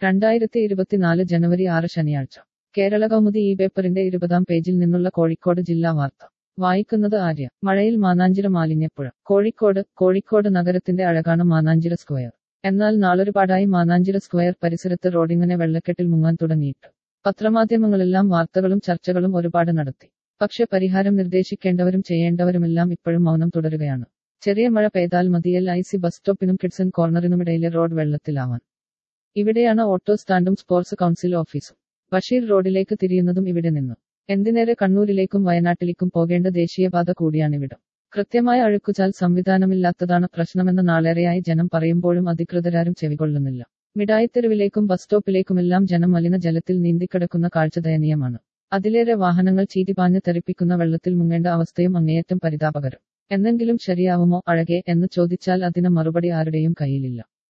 രണ്ടായിരത്തി ഇരുപത്തിനാല് ജനുവരി ആറ് ശനിയാഴ്ച കേരള കൗമുദി ഈ പേപ്പറിന്റെ ഇരുപതാം പേജിൽ നിന്നുള്ള കോഴിക്കോട് ജില്ലാ വാർത്ത വായിക്കുന്നത് ആര്യ മഴയിൽ മാനാഞ്ചിറ മാലിന്യപ്പുഴ കോഴിക്കോട് കോഴിക്കോട് നഗരത്തിന്റെ അഴകാണ് മാനാഞ്ചിറ സ്ക്വയർ എന്നാൽ നാളൊരുപാടായി മാനാഞ്ചിറ സ്ക്വയർ പരിസരത്ത് റോഡിങ്ങനെ വെള്ളക്കെട്ടിൽ മുങ്ങാൻ തുടങ്ങിയിട്ട് പത്രമാധ്യമങ്ങളെല്ലാം വാർത്തകളും ചർച്ചകളും ഒരുപാട് നടത്തി പക്ഷെ പരിഹാരം നിർദ്ദേശിക്കേണ്ടവരും ചെയ്യേണ്ടവരുമെല്ലാം ഇപ്പോഴും മൗനം തുടരുകയാണ് ചെറിയ മഴ പെയ്താൽ മതി എൽ ഐ സി ബസ് സ്റ്റോപ്പിനും കിഡ്സൺ കോർണറിനുമിടയിലെ റോഡ് വെള്ളത്തിലാവാൻ ഇവിടെയാണ് ഓട്ടോ സ്റ്റാൻഡും സ്പോർട്സ് കൗൺസിൽ ഓഫീസും ബഷീർ റോഡിലേക്ക് തിരിയുന്നതും ഇവിടെ നിന്നു എന്തിനേറെ കണ്ണൂരിലേക്കും വയനാട്ടിലേക്കും പോകേണ്ട ദേശീയപാത കൂടിയാണിവിടം കൃത്യമായ അഴുക്കുചാൽ സംവിധാനമില്ലാത്തതാണ് പ്രശ്നമെന്ന് നാളേറെയായി ജനം പറയുമ്പോഴും അധികൃതരാരും ചെവികൊള്ളുന്നില്ല മിഠായിത്തെരുവിലേക്കും ബസ് സ്റ്റോപ്പിലേക്കുമെല്ലാം ജനം മലിന ജലത്തിൽ നീന്തിക്കിടക്കുന്ന കാഴ്ച ദയനീയമാണ് അതിലേറെ വാഹനങ്ങൾ ചീതിപാഞ്ഞ് തെറിപ്പിക്കുന്ന വെള്ളത്തിൽ മുങ്ങേണ്ട അവസ്ഥയും അങ്ങേയറ്റം പരിതാപകരം എന്നെങ്കിലും ശരിയാവുമോ അഴകെ എന്ന് ചോദിച്ചാൽ അതിന് മറുപടി ആരുടെയും കയ്യിലില്ല